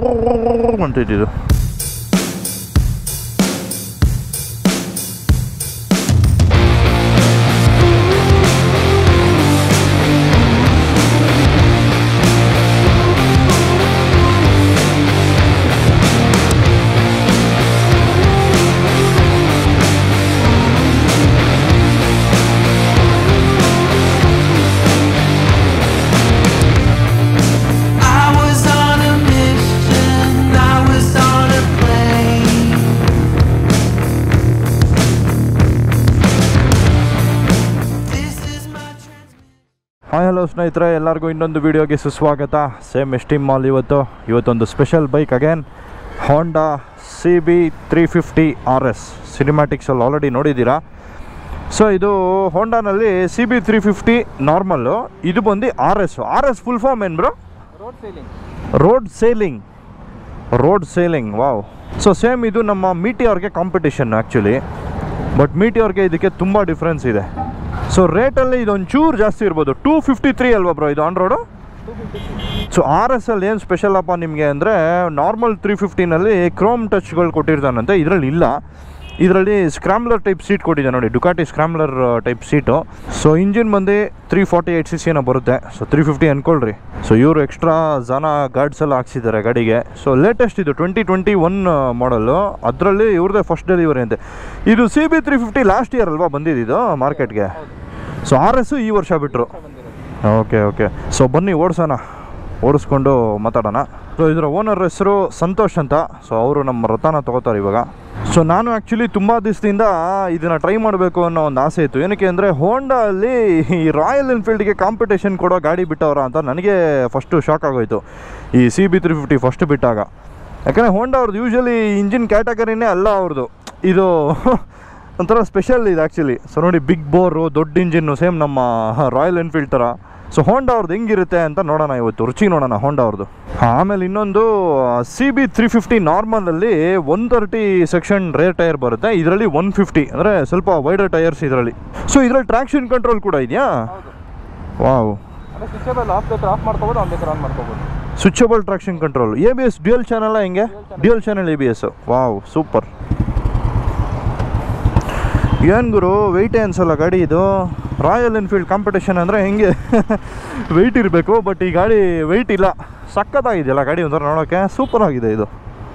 ಅಂತಿದ್ದು I was on a mission, I was on a plane. This is my transmission. Hi hello ಸ್ನೇಹಿತರೆ ಎಲ್ಲರಿಗೂ ಇನ್ನೊಂದು ವಿಡಿಯೋಗೆ ಸುಸ್ವಾಗತ same S T ಮಾಲ್ ಇವತ್ತು ಇವತ್ತೊಂದು special bike again Honda C B three fifty R S ಸಿನಿಮ್ಯಾಟಿಕ್ಸಲ್ಲಿ already ನೋಡಿದ್ದೀರಾ ಸೊ ಇದು ಹೋಂಡಾನಲ್ಲಿ C B three fifty normal ಇದು ಬಂದು R S R S full form ಏನು bro road sailing road sailing road sailing wow so same ಇದು ನಮ್ಮ ಮೀಟಿಯವ್ರಿಗೆ ಕಾಂಪಿಟಿಷನ್ ಆ್ಯಕ್ಚುಲಿ ಬಟ್ ಮೀಟಿಯವ್ರಿಗೆ ಇದಕ್ಕೆ ತುಂಬ ಡಿಫ್ರೆನ್ಸ್ ಇದೆ ಸೊ ರೇಟಲ್ಲಿ ಇದೊಂದು ಚೂರು ಜಾಸ್ತಿ ಇರ್ಬೋದು ಟೂ ಫಿಫ್ಟಿ ತ್ರೀ ಅಲ್ವಾ ಬ್ರೋ ಇದು on road so R S ಅಲ್ಲಿ ಏನು ಸ್ಪೆಷಲ್ ಅಪ್ಪ ನಿಮಗೆ ಅಂದರೆ ನಾರ್ಮಲ್ ತ್ರೀ ಫಿಫ್ಟಿನಲ್ಲಿ ಕ್ರೋಮ್ ಟಚ್ಗಳು ಕೊಟ್ಟಿರ್ತಾನಂತೆ ಇದರಲ್ಲಿ ಇಲ್ಲ ಇದರಲ್ಲಿ ಸ್ಕ್ರಾಮ್ಲರ್ ಟೈಪ್ ಸೀಟ್ ಕೊಟ್ಟಿದೆ ನೋಡಿ Ducati scrambler type seat so engine ಬಂದು ತ್ರೀ ಫಾರ್ಟಿ ಏಯ್ಟ್ ಸಿ ಸಿನ ಬರುತ್ತೆ ಸೊ ತ್ರೀ ಫಿಫ್ಟಿ ಅನ್ಕೊಳ್ರಿ ಸೊ ಇವರು ಎಕ್ಸ್ಟ್ರಾ ಜನ ಗಾರ್ಡ್ಸ್ ಎಲ್ಲ ಹಾಕ್ಸಿದ್ದಾರೆ ಗಾಡಿಗೆ ಸೊ ಲೇಟೆಸ್ಟ್ ಇದು ಟ್ವೆಂಟಿ ಟ್ವೆಂಟಿ ಒನ್ ಮಾಡಲ್ಲು ಅದರಲ್ಲಿ ಇವ್ರದ್ದೇ ಫಸ್ಟ್ ಡೆಲಿವರಿ ಅಂತೆ ಇದು C B three fifty last year ಅಲ್ವಾ ಬಂದಿದ್ದು ಮಾರ್ಕೆಟ್ಗೆ ಸೊ ಆರ್ ಎಸ್ಸು ಈ ವರ್ಷ ಬಿಟ್ಟರು ಓಕೆ ಓಕೆ ಸೊ ಬನ್ನಿ ಓಡಿಸೋಣ ಓಡಿಸ್ಕೊಂಡು ಮಾತಾಡೋಣ ಸೊ ಇದರ ಓನರ್ ಹೆಸರು ಸಂತೋಷ್ ಅಂತ ಸೊ ಅವರು ನಮ್ಮ ರಥನ ತಗೋತಾರೆ ಇವಾಗ ಸೊ ನಾನು ಆ್ಯಕ್ಚುಲಿ ತುಂಬ ದಿವಸದಿಂದ ಇದನ್ನು ಟ್ರೈ ಮಾಡಬೇಕು ಅನ್ನೋ ಒಂದು ಆಸೆ ಇತ್ತು ಏನಕ್ಕೆ ಅಂದರೆ ಹೋಂಡಾ ಅಲ್ಲಿ ಈ ರಾಯಲ್ ಎನ್ಫೀಲ್ಡ್ಗೆ ಕಾಂಪಿಟೇಷನ್ ಕೊಡೋ ಗಾಡಿ ಬಿಟ್ಟವ್ರ ಅಂತ ನನಗೆ ಫಸ್ಟು ಶಾಕ್ ಆಗೋಯ್ತು ಈ C B three fifty first ಬಿಟ್ಟಾಗ ಯಾಕಂದರೆ ಹೋಂಡಾ ಅವ್ರದ್ದು ಯೂಶ್ವಲಿ ಇಂಜಿನ್ ಕ್ಯಾಟಗರಿನೇ ಅಲ್ಲ ಅವ್ರದ್ದು ಇದು ಒಂಥರ ಸ್ಪೆಷಲ್ ಇದು ಆ್ಯಕ್ಚುಲಿ ಸೊ ನೋಡಿ ಬಿಗ್ ಬೋರು ದೊಡ್ಡ ಇಂಜಿನ್ನು ಸೇಮ್ ನಮ್ಮ ರಾಯಲ್ ಎನ್ಫೀಲ್ಡ್ ಥರ ಸೊ ಹೋಂಡಾ ಅವ್ರದ್ದು ಹೆಂಗಿರುತ್ತೆ ಅಂತ ನೋಡೋಣ ಇವತ್ತು ರುಚಿ ನೋಡೋಣ ಹೋಂಡಾ ಅವ್ರದ್ದು ಆಮೇಲೆ ಇನ್ನೊಂದು ಸಿ ಬಿ ತ್ರೀ ಫಿಫ್ಟಿ ನಾರ್ಮಲಲ್ಲಿ one thirty section rear tyre ಬರುತ್ತೆ ಇದರಲ್ಲಿ ಒನ್ ಫಿಫ್ಟಿ ಅಂದರೆ ಸ್ವಲ್ಪ ವೈಡರ್ ಟೈರ್ಸ್ ಇದರಲ್ಲಿ ಸೊ ಇದರಲ್ಲಿ ಟ್ರಾಕ್ಷನ್ ಕಂಟ್ರೋಲ್ ಕೂಡ ಇದೆಯಾ ಹೌದು ವಾವ್ ಅಂದರೆ ಸ್ವಿಚಬಲ್ ಆಫ್ ಬೇಕಾದ್ರೆ ಆಫ್ ಮಾಡ್ಕೋಬೋದು ಆನ್ ಬೇಕಾದ್ರೆ ಆನ್ ಮಾಡ್ಕೋಬೋದು switchable traction control A B S dual channel ಹೆಂಗೆ dual channel A B S wow super ಏನು ಗುರು ವೆಯ್ಟೇ ಅನ್ಸಲ್ಲ ಗಾಡಿ ಇದು ರಾಯಲ್ ಎನ್ಫೀಲ್ಡ್ ಕಾಂಪಿಟೇಷನ್ ಅಂದರೆ ಹೆಂಗೆ ವೆಯ್ಟ್ ಇರಬೇಕು ಬಟ್ ಈ ಗಾಡಿ ವೆಯ್ಟ್ ಇಲ್ಲ ಸಖತ್ತಾಗಿದೆಯಲ್ಲ ಗಾಡಿ ಒಂಥರ ನೋಡೋಕ್ಕೆ ಸೂಪರ್ ಆಗಿದೆ ಇದು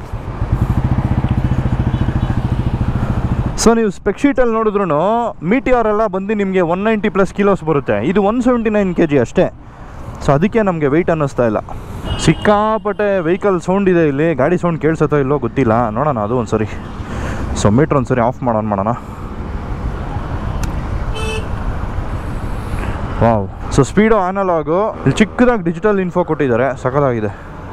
ಸೊ ನೀವು ಸ್ಪೆಕ್ ಶೀಟಲ್ಲಿ ನೋಡಿದ್ರು ಮೀಟಿಆರ್ ಎಲ್ಲ ಬಂದು ನಿಮಗೆ ಒನ್ ನೈಂಟಿ ಪ್ಲಸ್ ಕಿಲೋಸ್ ಬರುತ್ತೆ ಇದು one seventy nine K G ಅಷ್ಟೇ ಸೊ ಅದಕ್ಕೆ ನಮಗೆ ವೆಯ್ಟ್ ಅನ್ನಿಸ್ತಾ ಇಲ್ಲ ಸಿಕ್ಕಾಪಟ್ಟೆ ವೆಹಿಕಲ್ ಸೌಂಡ್ ಇದೆ ಇಲ್ಲಿ ಗಾಡಿ ಸೌಂಡ್ ಕೇಳಿಸುತ್ತೋ ಇಲ್ಲೋ ಗೊತ್ತಿಲ್ಲ ನೋಡೋಣ ಅದು ಒಂದು ಸರಿ ಸೊ ಮೀಟ್ರ್ ಒಂದು ಸರಿ ಆಫ್ ಮಾಡೋಣ ಮಾಡೋಣ ವಾವ್ ಸೊ ಸ್ಪೀಡು ಆನಲಾಗು ಇಲ್ಲಿ ಚಿಕ್ಕದಾಗಿ ಡಿಜಿಟಲ್ ಇನ್ಫೋ ಕೊಟ್ಟಿದ್ದಾರೆ ಸಖತ್ತಾಗಿದೆ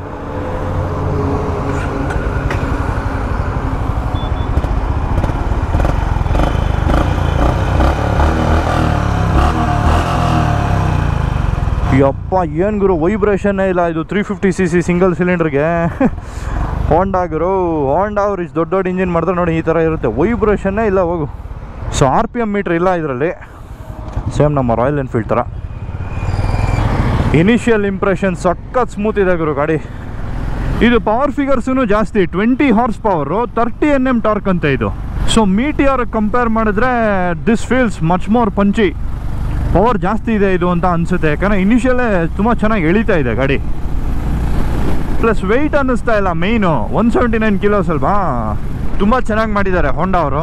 ಯಪ್ಪ ಏನು ಗುರು ವೈಬ್ರೇಷನ್ನೇ ಇಲ್ಲ ಇದು three fifty C C single ಸಿಲಿಂಡ್ರಿಗೆ ಹೋಂಡಾ ಗುರು ಹೋಂಡಾ ಅವ್ರು ಇಷ್ಟು ದೊಡ್ಡ ದೊಡ್ಡ ಇಂಜಿನ್ ಮಾಡಿದ್ರೆ ನೋಡಿ ಈ ಥರ ಇರುತ್ತೆ ವೈಬ್ರೇಷನ್ನೇ ಇಲ್ಲ ಹೋಗು so R P M meter ಇಲ್ಲ ಇದರಲ್ಲಿ ಸೇಮ್ ನಮ್ಮ ರಾಯಲ್ ಎನ್ಫೀಲ್ಡ್ ಥರ ಇನಿಷಿಯಲ್ ಇಂಪ್ರೆಷನ್ ಸಖತ್ ಸ್ಮೂತ್ ಇದೆ ಗುರು ಗಾಡಿ ಇದು ಪವರ್ ಫಿಗರ್ಸೂ ಜಾಸ್ತಿ twenty horse power thirty N M torque ಅಂತ ಇದು ಸೊ ಮೀಟಿಯರ್ ಕಂಪೇರ್ ಮಾಡಿದ್ರೆ this feels much more punchy power ಜಾಸ್ತಿ ಇದೆ ಇದು ಅಂತ ಅನಿಸುತ್ತೆ ಯಾಕಂದರೆ ಇನಿಷಿಯಲೇ ತುಂಬ ಚೆನ್ನಾಗಿ ಎಳಿತಾ ಇದೆ ಗಾಡಿ ಪ್ಲಸ್ ವೆಯ್ಟ್ ಅನ್ನಿಸ್ತಾ ಇಲ್ಲ ಮೇಯ್ನು ಒನ್ ಸೆವೆಂಟಿ ನೈನ್ ಕಿಲೋಸ್ ಅಲ್ವಾ ತುಂಬ ಚೆನ್ನಾಗಿ ಮಾಡಿದ್ದಾರೆ ಹೋಂಡಾ ಅವರು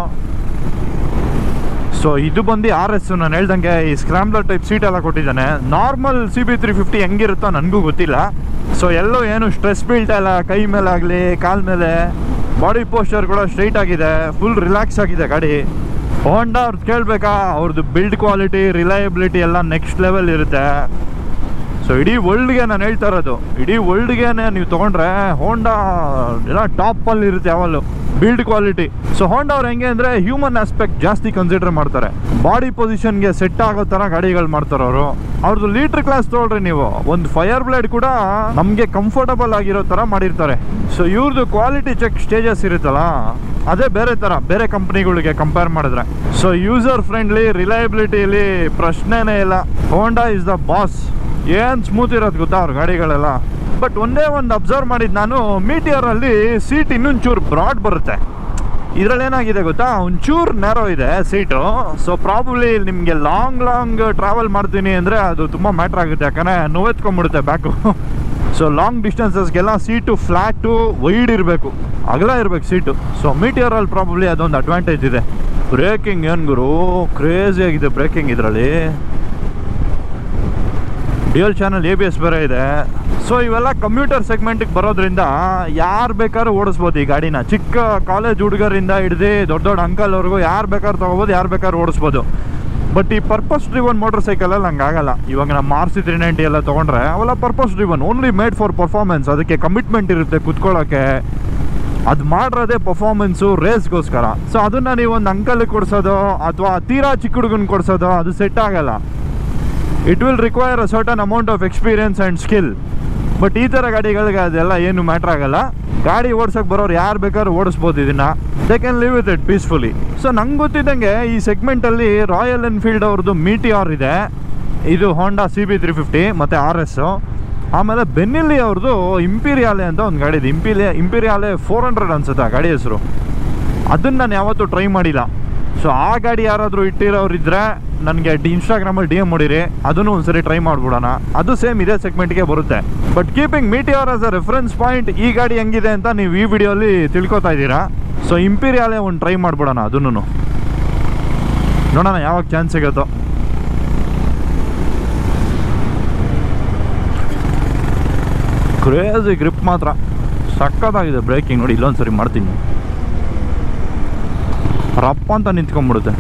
ಸೊ ಇದು ಬಂದು ಆರ್ ಎಸ್ ನಾನು ಹೇಳ್ದಂಗೆ ಈ ಸ್ಕ್ರಾಮ್ಲರ್ ಟೈಪ್ ಸೀಟ್ ಎಲ್ಲ ಕೊಟ್ಟಿದ್ದಾನೆ normal C B three fifty ಹೆಂಗಿರುತ್ತೋ ನನಗೂ ಗೊತ್ತಿಲ್ಲ ಸೊ ಎಲ್ಲೂ ಏನು ಸ್ಟ್ರೆಸ್ ಬೀಳ್ತಾ ಇಲ್ಲ ಕೈ ಮೇಲೆ ಆಗಲಿ ಕಾಲ್ ಮೇಲೆ ಬಾಡಿ ಪೋಸ್ಚರ್ ಕೂಡ ಸ್ಟ್ರೈಟ್ ಆಗಿದೆ ಫುಲ್ ರಿಲ್ಯಾಕ್ಸ್ ಆಗಿದೆ ಗಾಡಿ ಹೋಂಡಾ ಅವ್ರದ್ದು ಕೇಳಬೇಕಾ ಅವ್ರದ್ದು ಬಿಲ್ಡ್ ಕ್ವಾಲಿಟಿ ರಿಲಯಬಿಲಿಟಿ ಎಲ್ಲ ನೆಕ್ಸ್ಟ್ ಲೆವೆಲ್ ಇರುತ್ತೆ ಸೊ ಇಡೀ ವರ್ಲ್ಡ್ಗೆ ನಾನು ಹೇಳ್ತಾ ಇರೋದು ಇಡೀ ವರ್ಲ್ಡ್ಗೆ ನೀವು ತೊಗೊಂಡ್ರೆ ಹೋಂಡಾ ಎಲ್ಲ ಟಾಪಲ್ಲಿ ಇರುತ್ತೆ ಯಾವಲ್ಲೂ ಬಿಲ್ಡ್ ಕ್ವಾಲಿಟಿ ಸೊ ಹೋಂಡಾ ಅವ್ರು ಹೆಂಗೆ ಅಂದರೆ ಹ್ಯೂಮನ್ ಆಸ್ಪೆಕ್ಟ್ ಜಾಸ್ತಿ ಕನ್ಸಿಡರ್ ಮಾಡ್ತಾರೆ ಬಾಡಿ ಪೊಸಿಷನ್ಗೆ ಸೆಟ್ ಆಗೋ ಥರ ಗಾಡಿಗಳು ಮಾಡ್ತಾರೆ ಅವರು ಅವ್ರದ್ದು ಲೀಟ್ರ್ ಕ್ಲಾಸ್ ತೊಗೊಳ್ರಿ ನೀವು ಒಂದು ಫೈರ್ ಬ್ಲೇಡ್ ಕೂಡ ನಮಗೆ ಕಂಫರ್ಟಬಲ್ ಆಗಿರೋ ಥರ ಮಾಡಿರ್ತಾರೆ ಸೊ ಇವ್ರದ್ದು ಕ್ವಾಲಿಟಿ ಚೆಕ್ ಸ್ಟೇಜಸ್ ಇರುತ್ತಲ್ಲ ಅದೇ ಬೇರೆ ಥರ ಬೇರೆ ಕಂಪ್ನಿಗಳಿಗೆ ಕಂಪೇರ್ ಮಾಡಿದ್ರೆ ಸೊ ಯೂಸರ್ ಫ್ರೆಂಡ್ಲಿ ರಿಲಯಬಿಲಿಟಿಲಿ ಪ್ರಶ್ನೆನೇ ಇಲ್ಲ ಹೋಂಡಾ ಇಸ್ ದ ಬಾಸ್ ಏನು ಸ್ಮೂತ್ ಇರೋದು ಗೊತ್ತಾ ಅವ್ರ ಗಾಡಿಗಳೆಲ್ಲ ಬಟ್ ಒಂದೇ ಒಂದು ಅಬ್ಸರ್ವ್ ಮಾಡಿದ್ದು ನಾನು ಮೀಟಿಯರಲ್ಲಿ ಸೀಟ್ ಇನ್ನೊಂಚೂರು ಬ್ರಾಡ್ ಬರುತ್ತೆ ಇದರಲ್ಲಿ ಏನಾಗಿದೆ ಗೊತ್ತಾ ಒಂಚೂರು ನ್ಯಾರೋ ಇದೆ ಸೀಟು ಸೊ ಪ್ರಾಬಬ್ಲಿ ನಿಮಗೆ ಲಾಂಗ್ ಲಾಂಗ್ ಟ್ರಾವೆಲ್ ಮಾಡ್ತೀನಿ ಅಂದರೆ ಅದು ತುಂಬ ಮ್ಯಾಟ್ರ್ ಆಗುತ್ತೆ ಯಾಕಂದರೆ ನೋವೆತ್ಕೊಂಡ್ಬಿಡುತ್ತೆ ಬ್ಯಾಕು ಸೊ ಲಾಂಗ್ ಡಿಸ್ಟೆನ್ಸಸ್ಗೆಲ್ಲ ಸೀಟು ಫ್ಲ್ಯಾಟು ವೈಡ್ ಇರಬೇಕು ಅಗಲ ಇರಬೇಕು ಸೀಟು ಸೊ ಮೀಟಿಯರಲ್ಲಿ ಪ್ರಾಬಬ್ಲಿ ಅದೊಂದು ಅಡ್ವಾಂಟೇಜ್ ಇದೆ ಬ್ರೇಕಿಂಗ್ ಏನು ಗುರು ಕ್ರೇಜಿ ಆಗಿದೆ ಬ್ರೇಕಿಂಗ್ ಇದರಲ್ಲಿ dual channel A B S ಬೇರೆ ಇದೆ ಸೊ ಇವೆಲ್ಲ ಕಂಪ್ಯೂಟರ್ ಸೆಗ್ಮೆಂಟಿಗೆ ಬರೋದ್ರಿಂದ ಯಾರು ಬೇಕಾದ್ರೂ ಓಡಿಸ್ಬೋದು ಈ ಗಾಡಿನ ಚಿಕ್ಕ ಕಾಲೇಜ್ ಹುಡುಗರಿಂದ ಹಿಡ್ದು ದೊಡ್ಡ ದೊಡ್ಡ ಅಂಕಲ್ವರೆಗೂ ಯಾರು ಬೇಕಾದ್ರೂ ತೊಗೋಬೋದು ಯಾರು ಬೇಕಾದ್ರೂ ಓಡಿಸ್ಬೋದು ಬಟ್ ಈ ಪರ್ಪಸ್ ಡ್ರಿವನ್ ಮೋಟರ್ ಸೈಕಲಲ್ಲಿ ಹಂಗೆ ಆಗಲ್ಲ ಇವಾಗ ನಮ್ಮ ಮಾರ್ಸಿ ತ್ರೀ ನೈಂಟಿ ಎಲ್ಲ ತೊಗೊಂಡ್ರೆ ಅವೆಲ್ಲ purpose driven only made for performance ಅದಕ್ಕೆ ಕಮಿಟ್ಮೆಂಟ್ ಇರುತ್ತೆ ಕುತ್ಕೊಳ್ಳೋಕ್ಕೆ ಅದು ಮಾಡಿರೋದೇ ಪರ್ಫಾರ್ಮೆನ್ಸು ರೇಸ್ಗೋಸ್ಕರ ಸೊ ಅದನ್ನು ನೀವು ಒಂದು ಅಂಕಲ್ಗೆ ಕೊಡಿಸೋದು ಅಥವಾ ತೀರಾ ಚಿಕ್ಕ ಹುಡುಗನ ಕೊಡಿಸೋದು ಅದು ಸೆಟ್ ಆಗಲ್ಲ it will require a certain amount of experience and skill but ಈ ಥರ ಗಾಡಿಗಳಿಗೆ ಅದೆಲ್ಲ ಏನು ಮ್ಯಾಟ್ರ್ ಆಗಲ್ಲ ಗಾಡಿ ಓಡ್ಸೋಕೆ ಬರೋರು ಯಾರು ಬೇಕಾದ್ರೂ ಓಡಿಸ್ಬೋದು ಇದನ್ನು they can live with it peacefully so ನಂಗೆ ಗೊತ್ತಿದ್ದಂಗೆ ಈ ಸೆಗ್ಮೆಂಟಲ್ಲಿ ರಾಯಲ್ ಎನ್ಫೀಲ್ಡ್ ಅವ್ರದ್ದು ಮೀಟಿಯಾರ್ ಇದೆ ಇದು Honda C B three fifty ಮತ್ತು ಆರ್ ಎಸ್ಸು ಆಮೇಲೆ ಬೆನ್ನಿಲ್ಲಿ ಅವ್ರದ್ದು ಇಂಪೀರಿಯಾಲೆ ಅಂತ ಒಂದು ಗಾಡಿ ಇದೆ ಇಂಪೀರಿಯ ಇಂಪೀರಿಯಾಲೆ ಫೋರ್ ಹಂಡ್ರೆಡ್ ಅನ್ಸುತ್ತೆ ಆ ಗಾಡಿ ಹೆಸರು ಅದನ್ನು ನಾನು ಯಾವತ್ತೂ ಟ್ರೈ ಮಾಡಿಲ್ಲ ಸೊ ಆ ಗಾಡಿ ಯಾರಾದರೂ ಇಟ್ಟಿರೋರು ಇದ್ದರೆ ನನಗೆ ಡಿ ಇನ್ಸ್ಟಾಗ್ರಾಮಲ್ಲಿ ಡಿ ಎಮ್ ಮಾಡಿರಿ ಅದನ್ನು ಒಂದ್ಸರಿ ಟ್ರೈ ಮಾಡ್ಬಿಡೋಣ ಅದು ಸೇಮ್ ಇದೇ ಸೆಗ್ಮೆಂಟ್ಗೆ ಬರುತ್ತೆ but keeping Meteor as a reference point ಈ ಗಾಡಿ ಹೆಂಗಿದೆ ಅಂತ ನೀವು ಈ ವಿಡಿಯೋಲಿ ತಿಳ್ಕೊತಾ ಇದ್ದೀರಾ ಸೊ ಇಂಪೀರಿಯಾಲೇ ಒಂದು ಟ್ರೈ ಮಾಡ್ಬಿಡೋಣ ಅದನ್ನು ನೋಡೋಣ ಯಾವಾಗ ಚಾನ್ಸ್ ಸಿಗುತ್ತೋ ಕ್ರೇಜಿ ಗ್ರಿಪ್ ಮಾತ್ರ ಸಕ್ಕತ್ತಾಗಿದೆ ಬ್ರೇಕಿಂಗ್ ನೋಡಿ ಇಲ್ಲೊಂದು ಸರಿ ಮಾಡ್ತೀನಿ ರಪ್ಪ ಅಂತ ನಿಂತ್ಕೊಂಡ್ಬಿಡುತ್ತೆ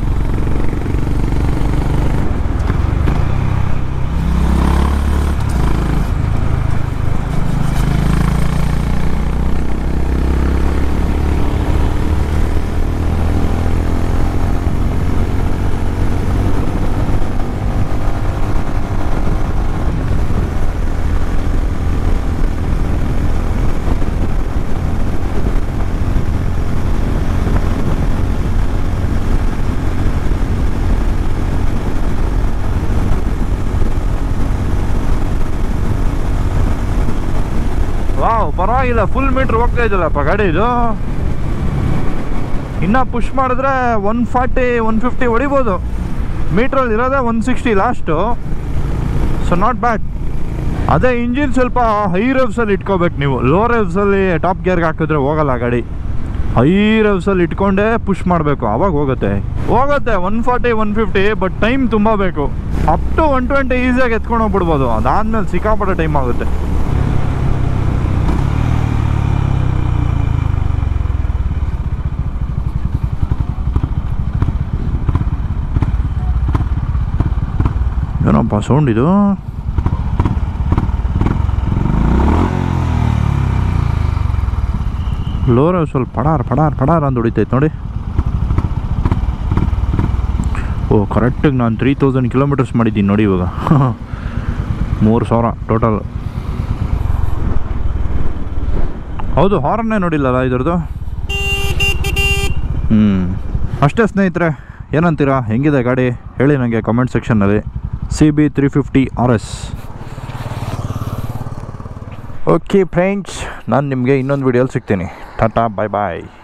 ವಾವ್ ಪರವಾಗಿಲ್ಲ ಫುಲ್ ಮೀಟ್ರ್ ಹೋಗ್ತಾ ಇದೆಯಲ್ಲಪ್ಪ ಗಾಡಿ ಇದು ಇನ್ನ ಪುಷ್ ಮಾಡಿದ್ರೆ ಒನ್ ಫಾರ್ಟಿ ಒನ್ ಫಿಫ್ಟಿ ಹೊಡಿಬೋದು ಮೀಟ್ರಲ್ಲಿ ಇರೋದೇ one sixty last so not bad ಅದೇ ಇಂಜಿನ್ ಸ್ವಲ್ಪ ಹೈ ರೆವ್ಸಲ್ಲಿ ಇಟ್ಕೋಬೇಕು ನೀವು ಲೋ ರೆವ್ಸಲ್ಲಿ ಟಾಪ್ ಗೇರ್ಗೆ ಹಾಕಿದ್ರೆ ಹೋಗಲ್ಲ ಗಾಡಿ ಹೈ ರೆವ್ಸಲ್ಲಿ ಇಟ್ಕೊಂಡೇ ಪುಷ್ ಮಾಡಬೇಕು ಅವಾಗ ಹೋಗುತ್ತೆ ಹೋಗುತ್ತೆ one forty one fifty but time ತುಂಬ ಬೇಕು ಅಪ್ ಟು ಒನ್ ಟ್ವೆಂಟಿ ಈಸಿಯಾಗಿ ಎತ್ಕೊಂಡು ಹೋಗ್ಬಿಡ್ಬೋದು ಅದಾದ್ಮೇಲೆ ಸಿಕ್ಕಾಪಟ್ಟೆ ಟೈಮ್ ಆಗುತ್ತೆ ಏನಪ್ಪ ಸೌಂಡ್ ಇದು ಲೋರ ಸ್ವಲ್ಪ ಪಡಾರ್ ಪಡಾರ್ ಪಡಾರ್ ಅಂತ ಹೊಡಿತೈತೆ ನೋಡಿ ಓ ಕರೆಕ್ಟಾಗಿ ನಾನು ತ್ರೀ ತೌಸಂಡ್ ಕಿಲೋಮೀಟರ್ಸ್ ಮಾಡಿದ್ದೀನಿ ನೋಡಿ ಇವಾಗ ಮೂರು ಸಾವಿರ ಟೋಟಲ್ ಹೌದು ಹಾರನ್ನೇ ನೋಡಿಲ್ಲಲ್ಲ ಇದ್ರದ್ದು ಹ್ಞೂ ಅಷ್ಟೇ ಸ್ನೇಹಿತರೆ ಏನಂತೀರಾ ಹೆಂಗಿದೆ ಗಾಡಿ ಹೇಳಿ ನನಗೆ ಕಮೆಂಟ್ ಸೆಕ್ಷನ್ನಲ್ಲಿ C B three fifty R S okay friends ನಾನು ನಿಮಗೆ ಇನ್ನೊಂದು ವಿಡಿಯೋಲಿ ಸಿಗ್ತೀನಿ ಟಾಟಾ ಬಾಯ್ ಬಾಯ್